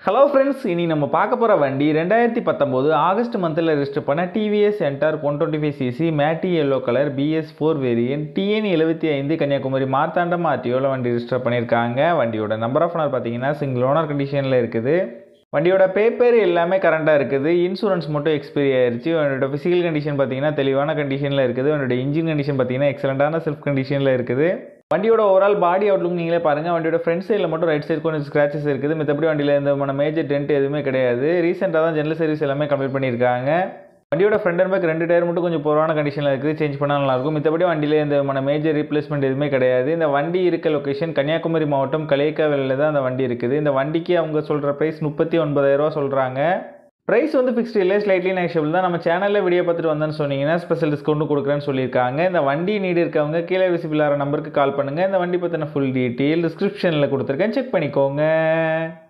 hello friends இனி நம்ம பார்க்க போகிற வண்டி ரெண்டாயிரத்தி பத்தொம்போது ஆகஸ்ட் மந்தில் ரெஜிஸ்டர் பண்ண TVS Ntorq one twenty five CC matte yellow colour BS four variant TN எழுபத்தி ஐந்து கன்னியாகுமரி மார்த்தாண்டம் ஆர்டிஓவில் வண்டி ரெஜிஸ்டர் பண்ணியிருக்காங்க வண்டியோட நம்பர் ஆஃப் ஓனர் பார்த்தீங்கன்னா சிங்கிள் ஓனர் கண்டிஷனில் இருக்குது வண்டியோட பேப்பர் எல்லாமே கரண்டாக இருக்குது இன்சூரன்ஸ் மட்டும் எக்ஸ்பைரி ஆயிருச்சு வண்டியோட ஃபிசிக்கல் கண்டிஷன் பார்த்தீங்கன்னா தெளிவான கண்டிஷனில் இருக்குது வண்டியோட இன்ஜின் கண்டிஷன் பார்த்தீங்கன்னா எக்ஸலண்ட்டான செல்ஃப் கண்டிஷனில் இருக்குது வண்டியோட ஓவரால் பாடி அவுட்லுக் நீங்களே பாருங்கள் வண்டியோட ஃப்ரண்ட் சைடில் மட்டும் ரைட் சைடு கொஞ்சம் ஸ்க்ராச்சஸ் இருக்குது மற்றபடி வண்டியில் எந்த விதமான மேஜர் டென்ட் எதுவுமே கிடையாது ரீசெண்டாக தான் ஜெனரல் சர்வீஸ் எல்லாமே கம்ப்ளீட் பண்ணியிருக்காங்க வண்டியோட ஃப்ரண்ட் அண்ட் பேக் ரெண்டு டயர் மட்டும் கொஞ்சம் போரான கண்டிஷனில் இருக்குது சேஞ்ச் பண்ணால் நல்லாயிருக்கும் மற்றபடி வண்டியில் எந்த விதமான மேஜர் ரீப்ளேஸ்மெண்ட் எதுவுமே கிடையாது இந்த வண்டி இருக்க லொக்கேஷன் கன்னியாகுமரி மாவட்டம் கலேக்காவிலில் தான் அந்த வண்டி இருக்குது இந்த வண்டிக்கு அவங்க சொல்கிற ப்ரைஸ் முப்பத்தி ஒன்பதாயிரரூவா சொல்கிறாங்க ப்ரைஸ் வந்து ஃபிக்ஸ்டு இல்லை ஸ்லைட்லி நெக்ஷபிள் தான் நம்ம சேனலில் வீடியோ பார்த்துட்டு வந்தேன்னு சொன்னீங்கன்னா ஸ்பெஷல் டிஸ்கவுண்ட் கொடுக்குறேன்னு சொல்லியிருக்காங்க இந்த வண்டி நீடு இருக்கவங்க கீழே விசிபிள் ஆகிற நம்பருக்கு கால் பண்ணுங்கள் இந்த வண்டி பற்றின ஃபுல் டீட்டெயில் டிஸ்கிரிப்ஷனில் கொடுத்துருக்கேன் செக் பண்ணிக்கோங்க